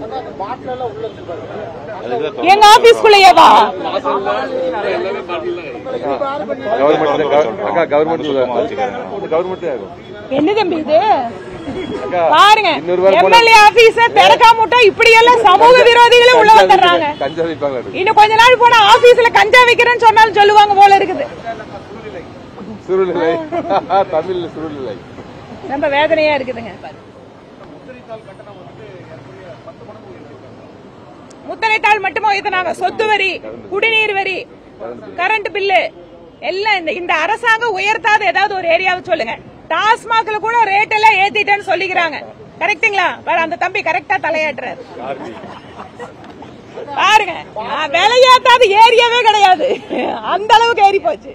எங்க ஆபீஸ்க்குள்ளேயேவா கவர்மெண்ட் அக்கா கவர்மெண்ட் கவர்மெண்ட் ஆகும் என்ன தம்பி இது அக்கா பாருங்க இன்னொரு வாரம் போனா- எம்எல்ஏ ஆபீஸ திறக்காம விட்டா இப்படி எல்லாம் சமூக விரோதிகளும் உள்ள வந்துடுறாங்க கஞ்சா விற்பாங்க இன்னும் கொஞ்ச நாள் போனா ஆபீஸ்ல கஞ்சா வைக்கிறேன்னு சொன்னாலும் சொல்லுவாங்க போல இருக்குது சுருளிலை தமிழ்ல சுருளிலை ரொம்ப வேதனையா இருக்குதுங்க முத்தரைத்தாள் மட்டுமா உயர்த்தினாங்க சொத்து வரி குடிநீர் வரி கரண்ட் பில்லு எல்லாம் இந்த இந்த அரசாங்கம் உயர்த்தாத ஏதாவது ஒரு ஏரியாவை சொல்லுங்க டாஸ்மாக்ல கூட ரேட் எல்லாம் ஏத்திட்டேன்னு சொல்லிக்கிறாங்க கரெக்ட்டுங்களா வேற அந்த தம்பி கரெக்டா தலையாட்டுறாரு பாருங்க நான் விலையாத்தாத ஏரியாவே கிடையாது அந்த அளவுக்கு ஏறி போச்சு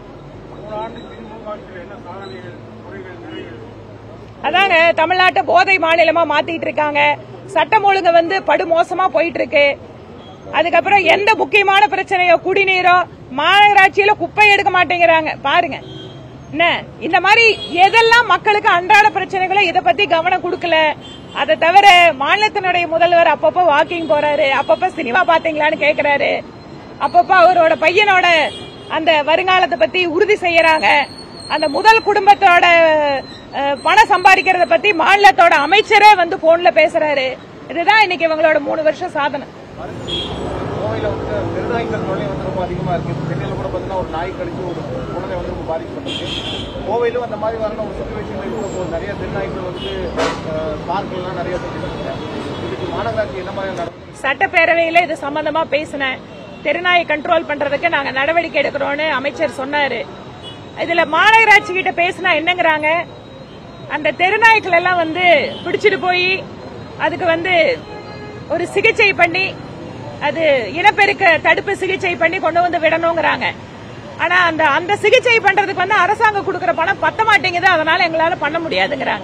அதாங்க தமிழ்நாட்டை போதை மாநிலமா மாத்திட்டு இருக்காங்க சட்டம் ஒழுங்கு வந்து படுமோசமா போயிட்டு இருக்கு அதுக்கப்புறம் எந்த முக்கியமான பிரச்சனையோ குடிநீரோ மாநகராட்சியில குப்பை எடுக்க மாட்டேங்கிறாங்க பாருங்க என்ன இந்த மாதிரி எதெல்லாம் மக்களுக்கு அன்றாட பிரச்சனைகளோ இத பத்தி கவனம் கொடுக்கல அதை தவிர மாநிலத்தினுடைய முதல்வர் அப்பப்போ வாக்கிங் போறாரு அப்பப்போ சினிமா பாத்தீங்களான்னு கேக்குறாரு அப்பப்போ அவரோட பையனோட அந்த வருங்காலத்தை பத்தி உறுதி செய்யறாங்க அந்த முதல் குடும்பத்தோட அஹ், பணம் சம்பாதிக்கிறத பத்தி மாநிலத்தோட அமைச்சரே வந்து போன்ல பேசுறாரு இதுதான் இன்னைக்கு இவங்களோட மூணு வருஷம் சாதனை கோவையில வந்து தெருநாய்க்கள் தொல்லை வந்து ரொம்ப அதிகமா இருக்கு சென்னையில கூட பாத்தீங்கன்னா ஒரு நாய் கடிச்சு ஒரு குழந்தை வந்து ரொம்ப பாதிக்கப்பட்டிருக்கு கோவையிலும் அந்த மாதிரி வரணும் ஒரு சுச்சுவேஷன் இருக்க போது நிறைய தெருநாய்க்கள் வந்து பார்க்கெல்லாம் நிறைய செஞ்சுருக்காங்க இதுக்கு மாநகராட்சி என்ன மாதிரி நடக்கும் சட்டப்பேரவையில இது சம்பந்தமா பேசினேன் தெருநாயை கண்ட்ரோல் பண்றதுக்கு நாங்க நடவடிக்கை எடுக்கிறோம்னு அமைச்சர் சொன்னாரு இதுல மாநகராட்சி கிட்ட பேசினா என்னங்கறாங்க அந்த தெருநாய்க்கள் எல்லாம் வந்து பிடிச்சிட்டு போய் அதுக்கு வந்து ஒரு சிகிச்சை பண்ணி அது இனப்பெருக்க தடுப்பு சிகிச்சை பண்ணி கொண்டு வந்து விடணுங்கிறாங்க ஆனா அந்த அந்த சிகிச்சை பண்றதுக்கு வந்து அரசாங்கம் கொடுக்கற பணம் பத்த மாட்டேங்குது அதனால எங்களால பண்ண முடியாதுங்கிறாங்க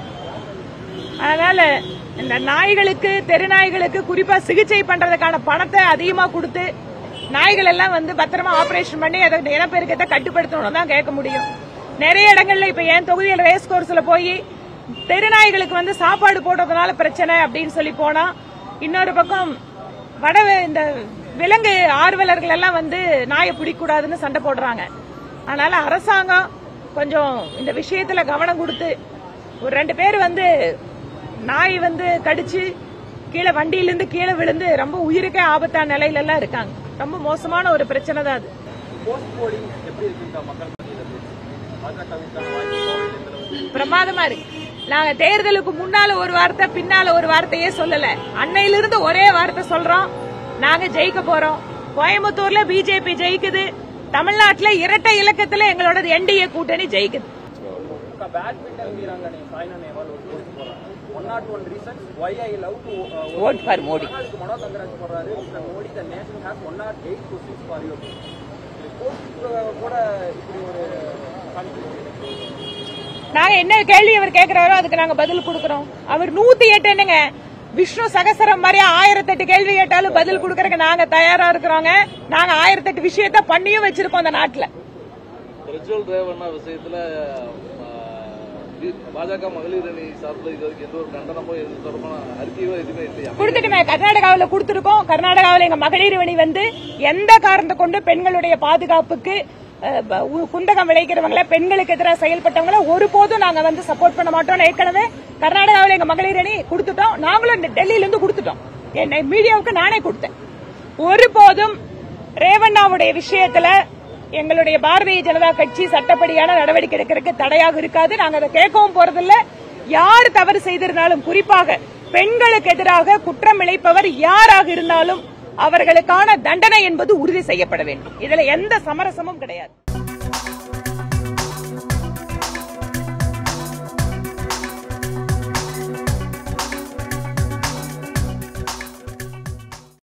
அதனால இந்த நாய்களுக்கு தெரு நாய்களுக்கு குறிப்பா சிகிச்சை பண்றதுக்கான பணத்தை அதிகமா கொடுத்து நாய்கள் எல்லாம் வந்து பத்திரமா ஆபரேஷன் பண்ணி அதை இனப்பெருக்கத்தை கட்டுப்படுத்தணும் தான் கேட்க முடியும் நிறைய இடங்கள்ல இப்ப என் தொகுதியில் ரேஸ் கோர்ஸ்ல போய் தெரு நாய்களுக்கு வந்து சாப்பாடு போடுறதுனால பிரச்சனை அப்படின்னு சொல்லி போனா இன்னொரு பக்கம் வட இந்த விலங்கு ஆர்வலர்கள் எல்லாம் வந்து நாயை பிடிக்கூடாதுன்னு சண்டை போடுறாங்க அதனால அரசாங்கம் கொஞ்சம் இந்த விஷயத்துல கவனம் கொடுத்து ஒரு ரெண்டு பேர் வந்து நாய் வந்து கடிச்சு கீழே வண்டியிலிருந்து கீழே விழுந்து ரொம்ப உயிருக்கே ஆபத்தான நிலையில எல்லாம் இருக்காங்க ரொம்ப மோசமான ஒரு பிரச்சனை தான் அது போஸ்ட் போலிங் எப்படி இருக்குங்க மக்கள் மத்தியில் பாஜகவிற்கான வாய்ப்பு கோவையில் எந்த அளவுக்கு பிரமாதமா இருக்கு நாங்க தேர்தலுக்கு முன்னால ஒரு வார்த்தை பின்னால ஒரு வார்த்தையே சொல்லல அன்னையிலிருந்து ஒரே வார்த்தை சொல்றோம் நாங்க ஜெயிக்க போறோம் கோயம்புத்தூர்ல பிஜேபி ஜெயிக்குது தமிழ்நாட்டுல இரட்டை இலக்கத்துல எங்களோட என்டிஏ கூட்டணி ஜெயிக்குது பேட்மிண்டன் வீராங்கனை சாய்னா நேவால் ஒரு போஸ்ட் போறாங்க one nought one reasons why I love to vote for Modi அதுக்கு மனோ தங்கராஜ் போடுறாரு mister Modi the nation has one nought eight questions for you post கூட இப்படி ஒரு நாங்க என்ன கேள்வி அவர் கேக்குறாரோ அதுக்கு நாங்க பதில் கொடுக்கறோம் அவர் நூத்தி எட்டு என்னங்க விஷ்ணு சகசரம் மாதிரி ஆயிரத்தெட்டு கேள்வி கேட்டாலும் பதில் கொடுக்கறதுக்கு நாங்க தயாரா இருக்கிறோங்க நாங்க ஆயிரத்தெட்டு விஷயத்த பண்ணியும் வச்சிருக்கோம் அந்த நாட்டுல பிரஜ்வல் ரேவண்ணா விஷயத்துல ஆ, தி- பாஜக மகளிர் அணி சார்பில் இது வரைக்கும் எந்த ஒரு கண்டனமோ இது தொடர்பான அறிக்கையோ எதுவுமே இல்லையா கொடுத்துட்டுமே கர்நாடகாவில் கொடுத்திருக்கோம் கர்நாடகாவில் எங்க மகளிர் அணி வந்து எந்த காரணத்தை கொண்டு பெண்களுடைய பாதுகாப்புக்கு அஹ், ப- உ- குந்தகம் விளைக்கிறவங்கள பெண்களுக்கு எதிராக செயல்பட்டவங்கள ஒருபோதும் நாங்க வந்து சப்போர்ட் பண்ண மாட்டோம் ஏற்கனவே கர்நாடகாவில் எங்க மகளிர் அணி கொடுத்துட்டோம் நாங்களும் இந்த டெல்லியில இருந்து கொடுத்துட்டோம் என்னை மீடியாவுக்கு நானே கொடுத்தேன் ஒருபோதும் ரேவண்ணாவுடைய விஷயத்துல எங்களுடைய பாரதிய ஜனதா கட்சி சட்டப்படியான நடவடிக்கை எடுக்கிறதுக்கு தடையாக இருக்காது நாங்க அதை கேட்கவும் போறதில்ல யார் தவறு செய்திருந்தாலும் குறிப்பாக பெண்களுக்கு எதிராக குற்றம் இழைப்பவர் யாராக இருந்தாலும் அவர்களுக்கான தண்டனை என்பது உறுதி செய்யப்பட வேண்டும் இதுல எந்த சமரசமும் கிடையாது